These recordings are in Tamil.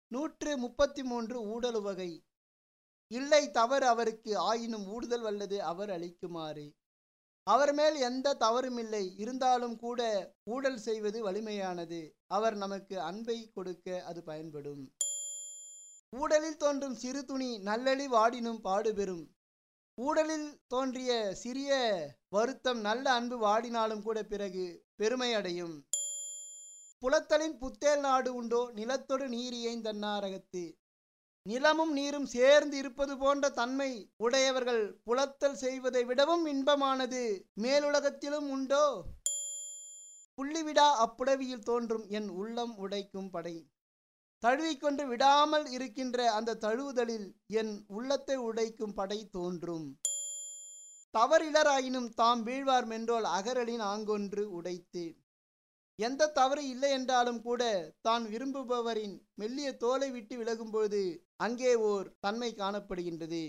நூற்று முப்பத்தி மூன்று ஊடல் வகை இல்லை தவறு அவருக்கு ஆயினும் ஊடுதல் வல்லது அவர் அளிக்குமாறு அவர் மேல் எந்த தவறுமில்லை இருந்தாலும் கூட ஊடல் செய்வது வலிமையானது அவர் நமக்கு அன்பை கொடுக்க அது பயன்படும் ஊடலில் தோன்றும் சிறு துணி நல்லழி வாடினும் பாடுபெறும் ஊடலில் தோன்றிய சிறிய வருத்தம் நல்ல அன்பு வாடினாலும் கூட பிறகு பெருமை அடையும் புலத்தலின் புத்தேல் நாடு உண்டோ நிலத்தொடு நீரியைந் தன்னாரகத்து நிலமும் நீரும் சேர்ந்து இருப்பது போன்ற தன்மை உடையவர்கள் புலத்தல் செய்வதை விடவும் இன்பமானது மேலுலகத்திலும் உண்டோ புள்ளிவிடா அப்புடவியில் தோன்றும் என் உள்ளம் உடைக்கும் படை தழுவிக்கொண்டு விடாமல் இருக்கின்ற அந்த தழுவுதலில் என் உள்ளத்தை உடைக்கும் படை தோன்றும் தவறிலராயினும் தாம் வீழ்வார் மென்றோல் அகரலின் ஆங்கொன்று உடைத்து எந்த தவறு இல்லை என்றாலும் கூட தான் விரும்புபவரின் மெல்லிய தோலை விட்டு விலகும்போது அங்கே ஓர் தன்மை காணப்படுகின்றது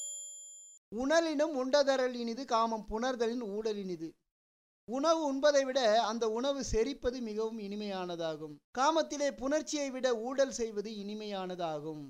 உணலினும் உண்டதரலினிது காமம் புணர்தலின் ஊடலினிது உணவு உண்பதை விட அந்த உணவு செரிப்பது மிகவும் இனிமையானதாகும் காமத்திலே புணர்ச்சியை விட ஊடல் செய்வது இனிமையானதாகும்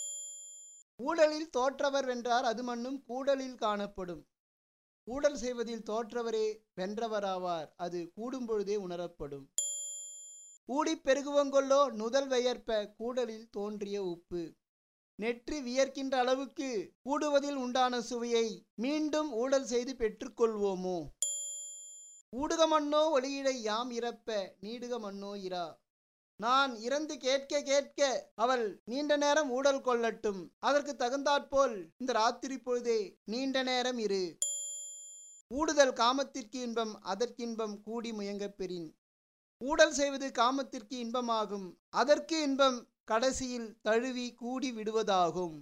ஊடலில் தோற்றவர் வென்றார் அது மண்ணும் கூடலில் காணப்படும் ஊடல் செய்வதில் தோற்றவரே வென்றவராவார் அது கூடும் பொழுதே உணரப்படும் ஊடிப் பெருகுவங்கொல்லோ நுதல் வெயற்ப கூடலில் தோன்றிய உப்பு நெற்றி வியர்க்கின்ற அளவுக்கு கூடுவதில் உண்டான சுவையை மீண்டும் ஊடல் செய்து பெற்றுக்கொள்வோமோ ஊடுகமண்ணோ ஒளியிடை யாம் இறப்ப நீடுகமண்ணோ இரா நான் இறந்து கேட்க கேட்க அவள் நீண்ட நேரம் ஊடல் கொள்ளட்டும் அதற்கு தகுந்தாற்போல் இந்த ராத்திரி பொழுதே நீண்ட நேரம் இரு ஊடுதல் காமத்திற்கு இன்பம் அதற்கின்பம் கூடி முயங்கப் பெறின் ஊடல் செய்வது காமத்திற்கு இன்பமாகும் அதற்கு இன்பம் கடைசியில் தழுவி கூடி விடுவதாகும்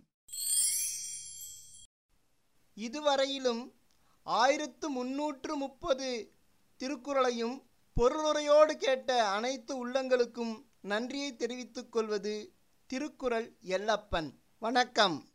இதுவரையிலும் ஆயிரத்து முன்னூற்று முப்பது திருக்குறளையும் பொருளுரையோடு கேட்ட அனைத்து உள்ளங்களுக்கும் நன்றியை தெரிவித்துக் கொள்வது திருக்குறள் எல்லப்பன் வணக்கம்